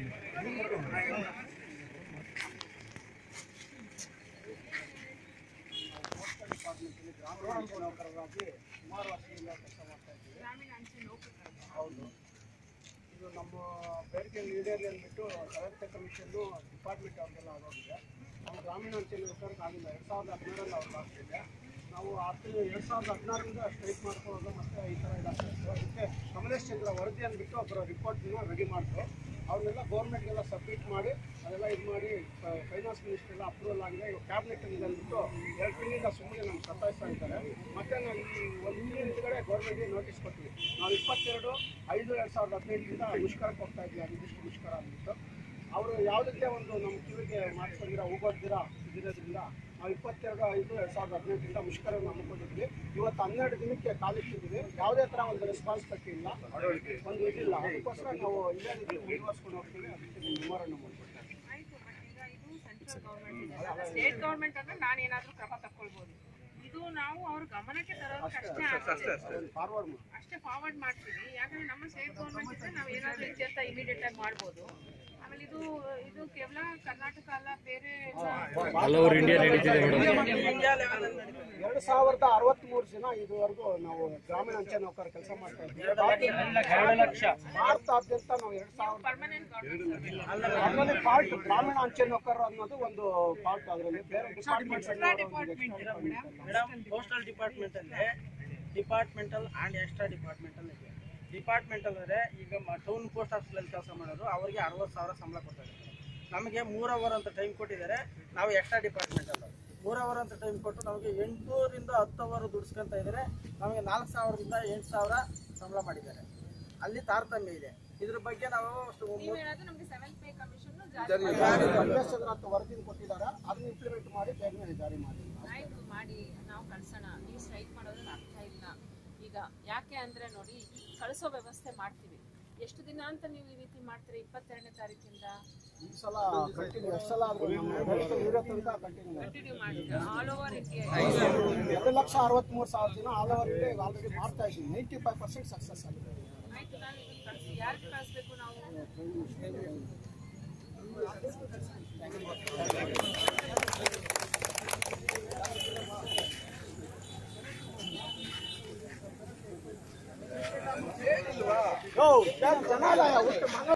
ಡಿಪಾರ್ಟ್ಮೆಂಟಲ್ಲಿ ಗ್ರಾಮೀಣ ಅಂಚೆ ನೌಕರರಾಗಿ ಸುಮಾರು ವರ್ಷದಿಂದ ಕೆಲಸ ಮಾಡ್ತಾ ಇದ್ದೀವಿ ಹೌದು ಇದು ನಮ್ಮ ಬೇಡಿಕೆ ಈಡೇರಿ ಅಂದ್ಬಿಟ್ಟು ಸದಸ್ಯ ಕಮಿಷನ್ನು ಡಿಪಾರ್ಟ್ಮೆಂಟ್ ಅವ್ರಿಗೆಲ್ಲ ಆಗೋಗಿದೆ ನಾವು ಗ್ರಾಮೀಣ ಅಂಚೆ ನೌಕರರಿಗೆ ಆಗಿಲ್ಲ ಎರಡು ಸಾವಿರದ ಹದಿನಾರಲ್ಲಿ ಅವ್ರಿಗೆ ಆಗ್ತಿದೆ ನಾವು ಆಗ್ತಿಲ್ಲ ಎರಡು ಸಾವಿರದ ಹದಿನಾರರಿಂದ ಸ್ಟ್ರೈಕ್ ಮಾಡ್ಕೊಳ್ಳೋದು ಮತ್ತು ಈ ಥರ ಎಲ್ಲ ಆಗ್ತಿತ್ತು ಅದಕ್ಕೆ ಕಮಲೇಶ್ ಚಂದ್ರ ವರದಿ ಅಂದ್ಬಿಟ್ಟು ಒಬ್ಬರು ರಿಪೋರ್ಟ್ನ ರೆಡಿ ಮಾಡಿದ್ರು ಅವನ್ನೆಲ್ಲ ಗೌರ್ಮೆಂಟ್ಗೆಲ್ಲ ಸಬ್ಮಿಟ್ ಮಾಡಿ ಅದೆಲ್ಲ ಇದು ಮಾಡಿ ಫೈನಾನ್ಸ್ ಮಿನಿಸ್ಟರ್ ಎಲ್ಲ ಅಪ್ರೂವಲ್ ಆಗಿದೆ ಇವಾಗ ಕ್ಯಾಬಿನೆಟ್ ಇದೆ ಅಂದ್ಬಿಟ್ಟು ಎರಡು ತಿಂಗಳಿಂದ ಸುಮ್ಮನೆ ನಮ್ಗೆ ಸತಾಯಿಸ್ತಾ ಇದ್ದಾರೆ ಮತ್ತೆ ನಾವು ಈ ಒಂದು ತಿಂಗಳ ಹಿಂದ್ಗಡೆ ಗೌರ್ಮೆಂಟ್ಗೆ ನೋಟಿಸ್ ಕೊಡ್ತೀವಿ ನಾವು ಇಪ್ಪತ್ತೆರಡು ಐದು ಎರಡು ಸಾವಿರದ ಹದಿನೆಂಟರಿಂದ ಮುಷ್ಕರಕ್ಕೆ ಹೋಗ್ತಾ ಇದ್ವಿ ಅನಿರ್ದಿಷ್ಟ ಮುಷ್ಕರ ಅಂದ್ಬಿಟ್ಟು ಅವರು ಯಾವುದಕ್ಕೆ ಒಂದು ನಮ್ಮ ಕಿವಿಗೆ ಮಾಡಿಸ್ಕೊಂಡಿರೋ ಹೋಗೋದಿರ ಇದಿರೋದ್ರಿಂದ ನಾವು ಇಪ್ಪತ್ತೆರಡು ಐದು ಎರಡು ಸಾವಿರದ ಹದಿನೆಂಟರಿಂದ ಮುಷ್ಕರವನ್ನು ಹಮ್ಮಿಕೊಂಡಿದ್ವಿ ಇವತ್ತು ಹನ್ನೆರಡು ದಿನಕ್ಕೆ ಕಾಲಿಟ್ಟಿದ್ದೀವಿ ಯಾವುದೇ ಥರ ಒಂದು ರೆಸ್ಪಾನ್ಸಿಬಿಲಿಟಿ ಇಲ್ಲ ಒಂದು ಇದಿಲ್ಲ ಅದಕ್ಕೋಸ್ಕರ ನಾವು ಇಲ್ಲೇ ರೀತಿ ಮುಂದುವರ್ಸ್ಕೊಂಡು ಹೋಗ್ತೀವಿ ಅದಕ್ಕೆ ಮೆಮೊರಂಡಮ್ ಮಾಡ್ಕೊಡ್ತಾರೆ ಆಯ್ತು ಬಟ್ ಈಗ ಇದು ಸೆಂಟ್ರಲ್ ಗೌರ್ಮೆಂಟ್ ಇದೆ ಸ್ಟೇಟ್ ಗೌರ್ಮೆಂಟ್ ಅಂದ್ರೆ ನಾನು ಏನಾದ್ರೂ ಕ್ರಮ ತಕ್ಕೊಳ್ಬೋದು ಇದು ನಾವು ಅವ್ರ ಗಮನಕ್ಕೆ ತರೋದಕ್ಕೆ ಅಷ್ಟೇ ಆಗ್ತದೆ ಫಾರ್ವರ್ಡ್ ಮಾಡಿ ಅಷ್ಟೇ ಫಾರ್ವರ್ಡ್ ಮಾಡ್ತೀವಿ ಯಾಕಂದ್ರೆ ನಮ್ಮ ಸ್ಟೇಟ್ ಗೌರ್ಮೆಂಟ್ ಇದ್ರೆ ನಾವು ಏನಾದ್ರೂ ಇತ್ಯರ್ಥ ಇಮಿಡಿಯೇಟ್ ಆಗಿ ಮಾಡ್ಬೋದು ಆಮೇಲೆ ಇದು ಇದು ಕೇವಲ ಕರ್ನಾಟಕ ಅಲ್ಲ ಬೇರೆ ಆಲ್ ಓವರ್ ಇಂಡಿಯಾ ನಡೀತಿದೆ ಮೇಡಮ್ ಎರಡು ಸಾವಿರದ ಅರವತ್ಮೂರು ಜನ ಇದುವರೆಗೂ ನಾವು ಗ್ರಾಮೀಣ ಅಂಚೆ ನೌಕರ ಕೆಲಸ ಮಾಡ್ತಾ ಇದ್ದೀವಿ ಭಾರತಾದ್ಯಂತ ನಾವು ಎರಡು ಸಾವಿರದ ಪರ್ಮನೆಂಟ್ ಗೌರ್ಮೆಂಟ್ ಅದರಲ್ಲಿ ಪಾರ್ಟ್ ಗ್ರಾಮೀಣ ಅಂಚೆ ನೌಕರರು ಅನ್ನೋದು ಒಂದು ಪಾರ್ಟ್ ಅದರಲ್ಲಿ ಬೇರೆ ಡಿಪಾರ್ಟ್ಮೆಂಟ್ ಮೇಡಮ್ ಪೋಸ್ಟಲ್ ಡಿಪಾರ್ಟ್ಮೆಂಟ್ ಅಲ್ಲಿ ಡಿಪಾರ್ಟ್ಮೆಂಟಲ್ ಆ್ಯಂಡ್ ಎಕ್ಸ್ಟ್ರಾ ಡಿಪಾರ್ಟ್ಮೆಂಟಲ್ ಇದೆ ಡಿಪಾರ್ಟ್ಮೆಂಟಲ್ ಅಂದರೆ ಈಗ ಟೌನ್ ಪೋಸ್ಟ್ ಆಫೀಸಲ್ಲಿ ಕೆಲಸ ಮಾಡೋರು ಅವರಿಗೆ ಅರವತ್ತು ಸಾವಿರ ಸಂಬಳ ಕೊಡ್ತಾರೆ ನಮಗೆ ಮೂರು ಅವರ್ ಅಂತ ಟೈಮ್ ಕೊಟ್ಟಿದ್ದಾರೆ ನಾವು ಎಕ್ಸ್ಟ್ರಾ ಡಿಪಾರ್ಟ್ಮೆಂಟಲ್ಲ ಮೂರು ಅವರ್ ಅಂತ ಟೈಮ್ ಕೊಟ್ಟು ನಮಗೆ ಎಂಟೂರಿಂದ ಹತ್ತು ಅವರ್ ದುಡಿಸ್ಕೊಂತ ಇದ್ದಾರೆ ನಮಗೆ ನಾಲ್ಕು ಸಾವಿರದಿಂದ ಎಂಟು ಸಾವಿರ ಸಂಬಳ ಮಾಡಿದ್ದಾರೆ ಅಲ್ಲಿ ತಾರತಮ್ಯ ಇದೆ ಇದ್ರ ಬಗ್ಗೆ ನಾವು ಅಷ್ಟು ನೀವು ಹೇಳೋದು ನಮಗೆ ಸೆವೆಂತ್ ಪೇ ಕಮಿಷನ್ ಅಂತ ವರದಿ ಕೊಟ್ಟಿದ್ದಾರೆ ಅದನ್ನ ಇಂಪ್ಲಿಮೆಂಟ್ ಮಾಡಿ ಬೇಗನೆ ಜಾರಿ ಮಾಡಿ ಆಯ್ತು ಮಾಡಿ ನಾವು ಕಳ್ಸೋಣ ನೀವು ಸ್ಟ್ರೈಕ್ ಮಾಡೋದ್ರಲ್ಲಿ ಅರ್ಥ ಇಲ್ಲ ಈಗ ಯಾಕೆ ಅಂದ್ರೆ ನೋಡಿ ಈ ಕಳಿಸೋ ವ್ಯವಸ್ಥೆ ಮಾಡ್ತೀವಿ ಎಷ್ಟು ದಿನ ಅಂತ ನೀವು ಈ ರೀತಿ ಮಾಡ್ತೀರಿ ಇಪ್ಪತ್ತೆರಡನೇ ತಾರೀಕಿಂದ ಈ ಸಲ ಕಂಟಿನ್ಯೂ ಎಷ್ಟು ಸಲ ಆದ್ರೂ ನಮ್ಮ ಬೇಡಿಕೆ ಇರೋ ತನಕ ಕಂಟಿನ್ಯೂ ಮಾಡಿ ಕಂಟಿನ್ಯೂ ಮಾಡ್ತೀವಿ ಆಲ್ ಓವರ್ ಎರಡು ಲಕ್ಷ ಅರವತ್ಮೂರು ಸಾವಿರ ಜನ ಆಲ್ ಓವರ್ ಇಂಡಿಯಾ ಈಗ ಆಲ್ರೆಡಿ ಮಾಡ್ತಾ ಇದ್ದೀವಿ ನೈಂಟಿ ಫೈವ್ ಪರ್ಸೆಂಟ್ ಸಕ್ಸಸ್ ಆಗಿದೆ ಆಯ್ತು ನಾನು ಇದನ್ನ ಕಳಿಸಿ ಯಾರಿಗೆ ಕಳಿಸ್ಬೇಕು ನಾವು ಜನ ಇಲ್ಲ, ಒಟ್ಟು ಮನೆ